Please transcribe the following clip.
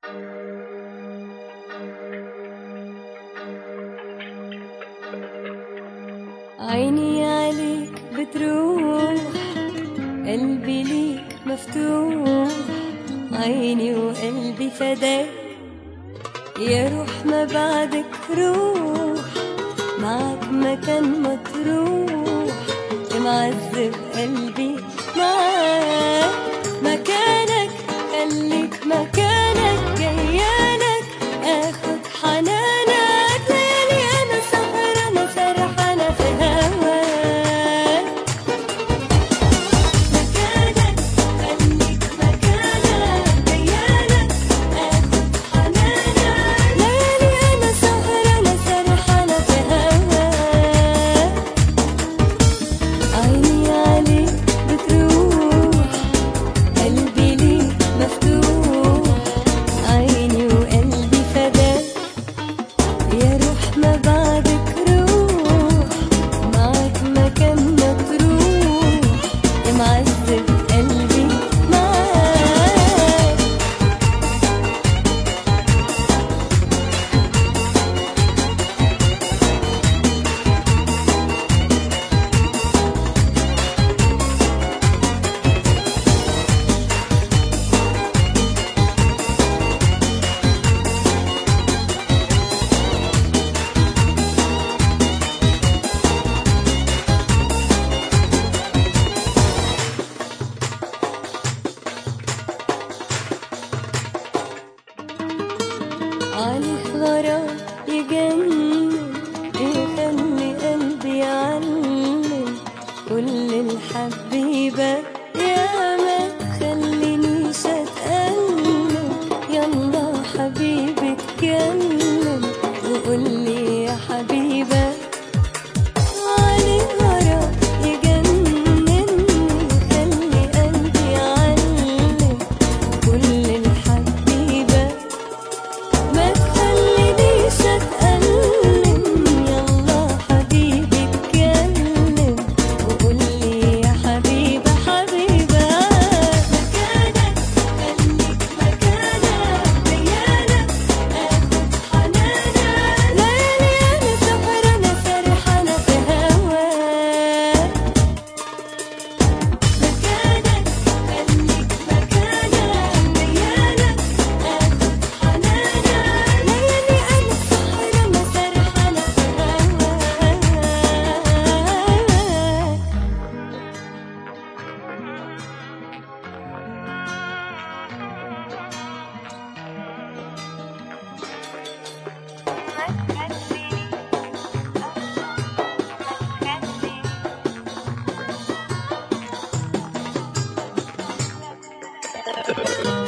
عيني عليك بتروح قلبي ليك مفتوح عيني وقلبي فداك يا روح ما بعدك روح معك مكان ما تروح يا معذب قلبي معاك مكانك خليك مكانك جيالك اخد حنانك ليالي انا سهرانة سرحانة في هواك مكانك خليك مكانك جيالك اخد حنانك ليالي انا سهرانة سرحانة في هواك عيني عليك بتروح قلبي ليك مفتوح عيني وقلبي فداك يا روح ما بعدك روح معك مكان ما تروح يا معذب قلبي معاك عليك غرام يجنن يخلي قلبي يعلم كل الحبيبة يا ما تخلينيش اتألم يلا حبيبي اتكلم وقولي يا حبيبة عليك غرام يجنن يخلي قلبي يعلم كل الحبيبة ما تخلينيش اتألم يلا حبيبي اتكلم وقولي يا حبيبة حبيبة مكانك خليك مكانك ليالك اخد حنانك ليالي انا سهرانة سرحانة في هواك مكانك خليك مكانك ليالك اخد حنانك ليالي انا سهرانة سرحانة في هواك Thank you.